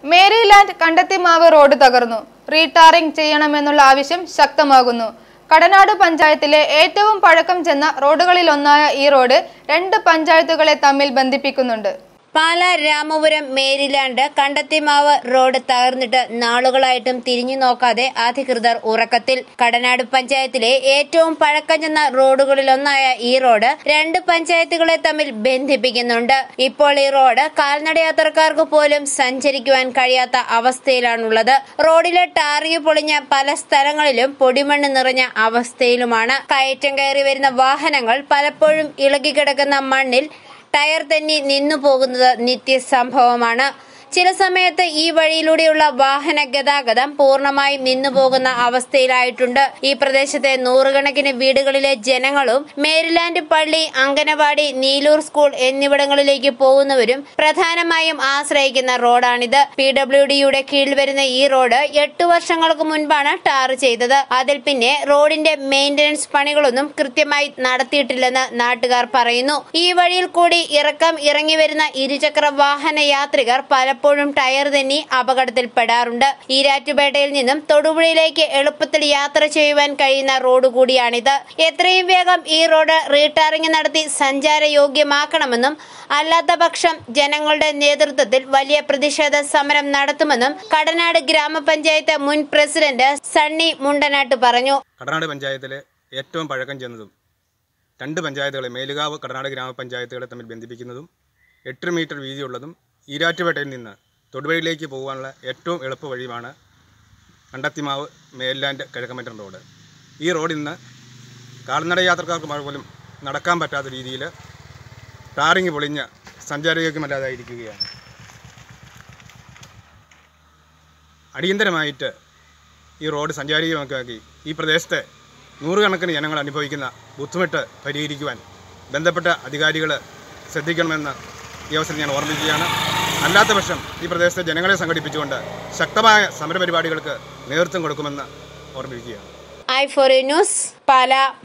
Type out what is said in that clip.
Maryland Kandathimavu road തകർന്നു retarring ചെയ്യണമെന്നുള്ള ആവശ്യം ശക്തമാകുന്നു കടനാട് പഞ്ചായത്തിലെ ഏറ്റവും പഴക്കം ചെന്ന റോഡുകളിലൊന്നായ ഈ റോഡ് രണ്ട് പഞ്ചായത്തുകളെ തമ്മിൽ ബന്ധിപ്പിക്കുന്നുണ്ട് പാല രാമപുരം മേരിലാൻഡ് കണ്ടത്തിമാവ് റോഡ് തകർന്നിട്ട് നാളുകളായിട്ടും തിരിഞ്ഞു നോക്കാതെ അധികൃതർ ഉറക്കത്തിൽ കടനാട് പഞ്ചായത്തിലെ ഏറ്റവും പഴക്കം ചെന്ന റോഡുകളിലൊന്നായ ഈ റോഡ് രണ്ട് പഞ്ചായത്തുകളെ തമ്മിൽ ബന്ധിപ്പിക്കുന്നുണ്ട് ഇപ്പോൾ ഈ റോഡ് കാൽനടയാത്രക്കാർക്ക് പോലും സഞ്ചരിക്കുവാൻ കഴിയാത്ത അവസ്ഥയിലാണുള്ളത് റോഡിലെ ടാറിങ് പൊളിഞ്ഞ പല സ്ഥലങ്ങളിലും പൊടിമണ്ണ് നിറഞ്ഞ അവസ്ഥയിലുമാണ് കയറ്റം കയറി വരുന്ന വാഹനങ്ങൾ പലപ്പോഴും ഇളകിക്കിടക്കുന്ന മണ്ണിൽ ടയർ തന്നെ നിന്നു പോകുന്നത് നിത്യസംഭവമാണ് ചില സമയത്ത് ഈ വഴിയിലൂടെയുള്ള വാഹന ഗതാഗതം പൂർണ്ണമായും നിന്നുപോകുന്ന അവസ്ഥയിലായിട്ടുണ്ട് ഈ പ്രദേശത്തെ നൂറുകണക്കിന് വീടുകളിലെ ജനങ്ങളും മേരിലാൻഡ് പള്ളി അങ്കനവാടി നീലൂർ സ്കൂൾ എന്നിവിടങ്ങളിലേക്ക് പോകുന്നവരും പ്രധാനമായും ആശ്രയിക്കുന്ന റോഡാണിത് പി ഡബ്ല്യു ഡിയുടെ കീഴിൽ വരുന്ന ഈ റോഡ് എട്ടു വർഷങ്ങൾക്ക് മുൻപാണ് ടാർ ചെയ്തത് അതിൽ പിന്നെ റോഡിന്റെ മെയിന്റനൻസ് പണികളൊന്നും കൃത്യമായി നടത്തിയിട്ടില്ലെന്ന് നാട്ടുകാർ പറയുന്നു ഈ വഴിയിൽ കൂടി ഇറക്കം ഇറങ്ങി വരുന്ന ഇരുചക്ര വാഹന യാത്രികർ പലപ്പോഴും ടയർ തെന്നി അപകടത്തിൽപ്പെടാറുണ്ട് ഈരാറ്റുപേട്ടയിൽ നിന്നും തൊടുപുഴയിലേക്ക് എളുപ്പത്തിൽ യാത്ര ചെയ്യുവാൻ കഴിയുന്ന റോഡ് കൂടിയാണിത് എത്രയും വേഗം ഈ റോഡ് റീടാറിംഗ് നടത്തി സഞ്ചാരയോഗ്യമാക്കണമെന്നും അല്ലാത്ത പക്ഷം ജനങ്ങളുടെ നേതൃത്വത്തിൽ വലിയ പ്രതിഷേധ സമരം നടത്തുമെന്നും കടനാട് ഗ്രാമപഞ്ചായത്ത് മുൻ പ്രസിഡന്റ് സണ്ണി മുണ്ടനാട്ട് പറഞ്ഞു കടനാട് പഞ്ചായത്തിലെ ഏറ്റവും പഴക്കം ചെന്നതും രണ്ട് പഞ്ചായത്തുകളെ മേലുകാവ് കടനാട് ഗ്രാമപഞ്ചായത്തുകളെ തമ്മിൽ ബന്ധിപ്പിക്കുന്നതും എട്ട് മീറ്റർ വീതിയുള്ളതും ഈരാറ്റുപേട്ടയിൽ നിന്ന് തൊടുവഴിയിലേക്ക് പോകാനുള്ള ഏറ്റവും എളുപ്പ വഴിയുമാണ് കണ്ടത്തിമാവ് മേൽലാൻഡ് കിഴക്കമറ്റം റോഡ് ഈ റോഡിൽ നിന്ന് കാൽനട യാത്രക്കാർക്ക് പോലും നടക്കാൻ പറ്റാത്ത രീതിയിൽ ടാറിങ് പൊളിഞ്ഞ് സഞ്ചാരയോഗ്യമല്ലാതായിരിക്കുകയാണ് അടിയന്തരമായിട്ട് ഈ റോഡ് സഞ്ചാരികമാക്കി ഈ പ്രദേശത്തെ നൂറുകണക്കിന് ജനങ്ങൾ അനുഭവിക്കുന്ന ബുദ്ധിമുട്ട് പരിഹരിക്കുവാൻ ബന്ധപ്പെട്ട അധികാരികൾ ശ്രദ്ധിക്കണമെന്ന് ഈ അവസരം ഞാൻ ഓർമ്മിക്കുകയാണ് അല്ലാത്ത പക്ഷം ഈ പ്രദേശത്തെ ജനങ്ങളെ സംഘടിപ്പിച്ചുകൊണ്ട് ശക്തമായ സമരപരിപാടികൾക്ക് നേതൃത്വം കൊടുക്കുമെന്ന് ഓർമ്മിപ്പിക്കുകയാണ് ഐ ഫോർ ന്യൂസ് പാല